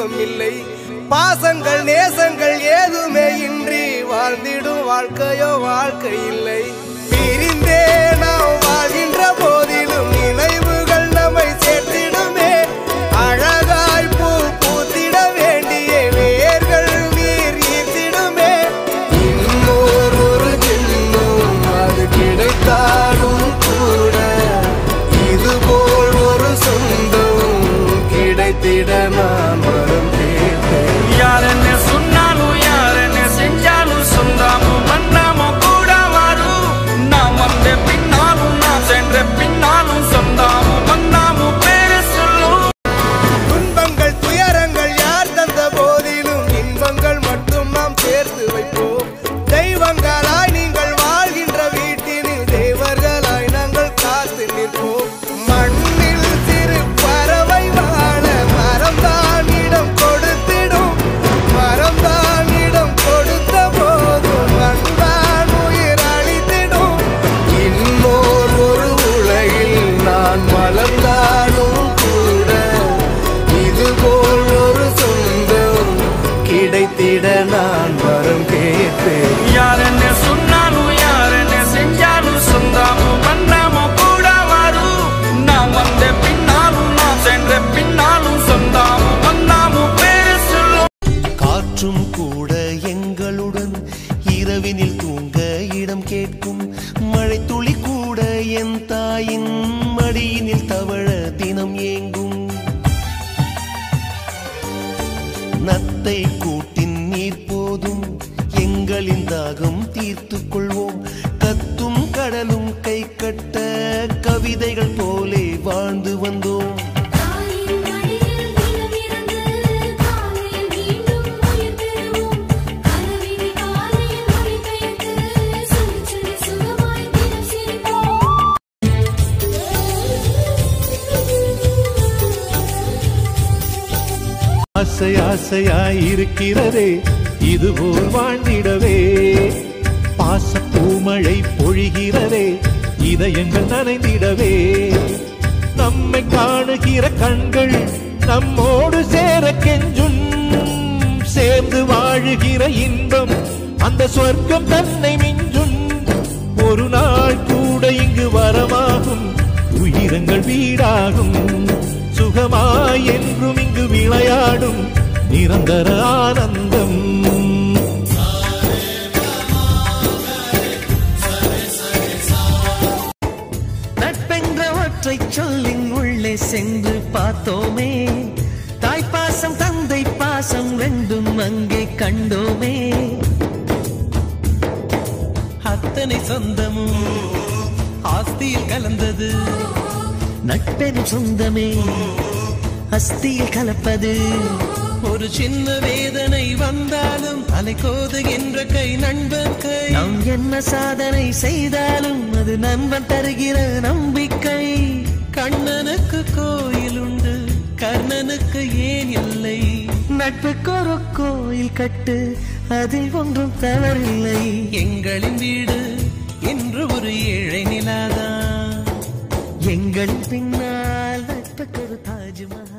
தெய்வம் இல்லை பாசங்கள் நேசங்கள் ஏதுமே இன்றி வாழ்ந்திடும் வாழ்க்கையோ வாழ்க்கை இல்லை பிரிந்தே நாம் வாழ்கின்ற போதிலும் நினைவுகள் நம்மை சேர்த்திடுமே அழகாய் பூ பூத்திட வேண்டிய வேர்கள் நீர் ஈர்த்திடுமே இன்னொரு ஒரு ஜென்மம் அது கிடைத்தாலும் கூட இதுபோல் ஒரு சொந்தம் கிடைத்திட நான் வரம் கேட்டேன் யார் என்ன சொன்னாலும் யார் என்ன செஞ்சாலும் சொந்தாமும் மன்னாமும் கூட வரும் நாம் வந்த பின்னாலும் நாம் சென்ற பின்னாலும் சொந்தாமும் மன்னாமும் பேரு சொல்லும் துன்பங்கள் துயரங்கள் யார் தந்த போதிலும் இன்பங்கள் மட்டும் நாம் சேர்த்து வைப்போம் தெய்வங்களாய் நீங்கள் வாழ்கின்ற வீட்டினில் தேவர்களாய் நாங்கள் காத்து நிற்போம் மண்ணில் சிறு பறவை வாழ மரம்தான் இடம் கொடுத்திடும் மரம்தான் இடம் கொடுத்த போதும் மண்தான் உயிர் அளித்திடும் இன்னோர் ஒரு உலகில் நான் வளர்ந்தாலும் கூட இதுபோல் ஒரு சொந்தம் கிடைத்திட நான் வரம் கேட்பேன் யார் என்ன சொன்னாலும் யார் என்ன செஞ்சாலும் சொந்தாமும் மன்னாமும் கூட வரும் நாம் வந்த பின்னாலும் நாம் சென்ற பின்னாலும் சொந்தாமும் மன்னாமும் பேரு சொல்லும் காற்றும் கூட எங்களுடன் இரவினில் தூங்க இடம் கேட்கும் மழை துளி கூட என் தாயின் மடியினில் தவழ தினம் ஏங்கும் நத்தை கூட்டின் நீர் போதும் எங்களின் தாகம் தீர்த்துக் கொள்வோம் கத்தும் கடலும் கை கட்ட கவிதைகள் போலே வாழ்ந்து வந்தோம் தாயின் மடியில் தினமிருந்து காலையில் மீண்டும் உயிர் பெறுவோம் கனவினி காலையில் மொழி பெயர்த்து சொல்லி சொல்லி சுகமாய் தினம் சிரிப்போம் ஆசை ஆசையாய் இருக்கிறதே இதுபோல் வாழ்ந்திடவே பாச பூமழை பொழிகிறதே இதயங்கள் நனைந்திடவே நம்மை காணுகிற கண்கள் நம்மோடு சேர கெஞ்சும் சேர்ந்து வாழுகிற இன்பம் அந்த சொர்க்கம் தன்னை மிஞ்சும் ஒரு நாள் கூட இங்கு வரமாகும் உயிரங்கள் வீடாகும் சுகமாய் என்றும் இங்கு விளையாடும் நிரந்தர ஆனந்தம் நட்பென்ற ஒற்றை சொல்லின் உள்ளே சென்று பார்த்தோமே தாய்ப்பாசம் தந்தை பாசம் ரெண்டும் அங்கே கண்டோமே அத்தனை சொந்தமும் ஆஸ்தியில் கலந்தது நட்பெனும் சொந்தமே அஸ்தியில் கலப்பது ஒரு சின்ன வேதனை வந்தாலும் அலை கோதுகின்ற கை நண்பன் கை நாம் என்ன சாதனை செய்தாலும் அது நண்பன் தருகிற நம்பிக்கை கண்ணனுக்கு கோயில் உண்டு கர்ணனுக்கு ஏன் இல்லை நட்புக்கு ஒரு கோயில் கட்டு அதில் ஒன்றும் தவறில்லை எங்களின் வீடு இன்று ஒரு ஏழை நிலாதான் எங்களின் பின்னால் நட்புக்கு ஒரு தாஜ்மஹால்